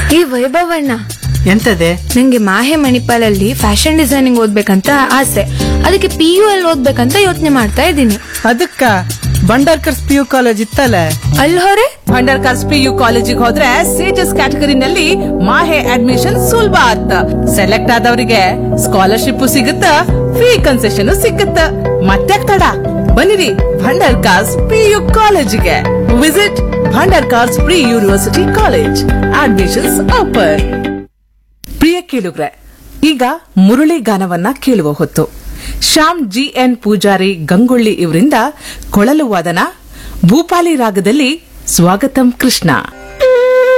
ಈ ವೈಭವಣ್ಣ ಎಂತದೆ ನಂಗೆ ಮಾಹೆ ಮಣಿಪಾಲಲ್ಲಿ fashion designing ಓದ್ಬೇಕಂತ ಆಸೆ ಅದಕ್ಕೆ ಪಿ ಯು ಅಲ್ಲಿ ಓದ್ಬೇಕಂತ ಯೋಚನೆ ಮಾಡ್ತಾ ಇದ್ದೀನಿ ಅದಕ್ಕ ಬಂಡಾರ್ಕರ್ಸ್ ಪಿ ಯು ಕಾಲೇಜ್ ಇತ್ತಲ್ಲ ಅಲ್ಲಿ ಹೊರೆ ಅಂಡರ್ ಕಾರ್ಸ್ ಪಿ ಯು ಕಾಲೇಜಿಗೆ ಹೋದ್ರೆ ಸೇಜಸ್ ಕ್ಯಾಟಗರಿನಲ್ಲಿ ಮಾಹೆ ಅಡ್ಮಿಷನ್ ಸುಲಭ ಆತ್ತ ಸೆಲೆಕ್ಟ್ ಆದವರಿಗೆ ಸ್ಕಾಲರ್ಶಿಪ್ ಸಿಗುತ್ತ ಫ್ರೀ ಕನ್ಸೆಷನ್ ಸಿಕ್ಕುತ್ತ ಮತ್ತೆ ತಡ ಬನ್ನಿರಿ ಭಂಡಾರ್ ಕಾರ್ಸ್ ಪಿ ಯು ಕಾಲೇಜಿಗೆ visit Bhandarkars pre university college admissions offer ಪ್ರಿಯ ಕೇಳುಗ್ರೆ ಈಗ ಮುರಳಿ ಗಾನವನ್ನ ಕೇಳುವ ಹೊತ್ತು ಶ್ಯಾಮ್ ಜಿ ಎನ್ ಪೂಜಾರಿ ಗಂಗೊಳ್ಳಿ ಇವರಿಂದ ಕೊಳಲು ವಾದನ ಭೂಪಾಲಿ ರಾಗದಲ್ಲಿ ಸ್ವಾಗತಂ ಕೃಷ್ಣ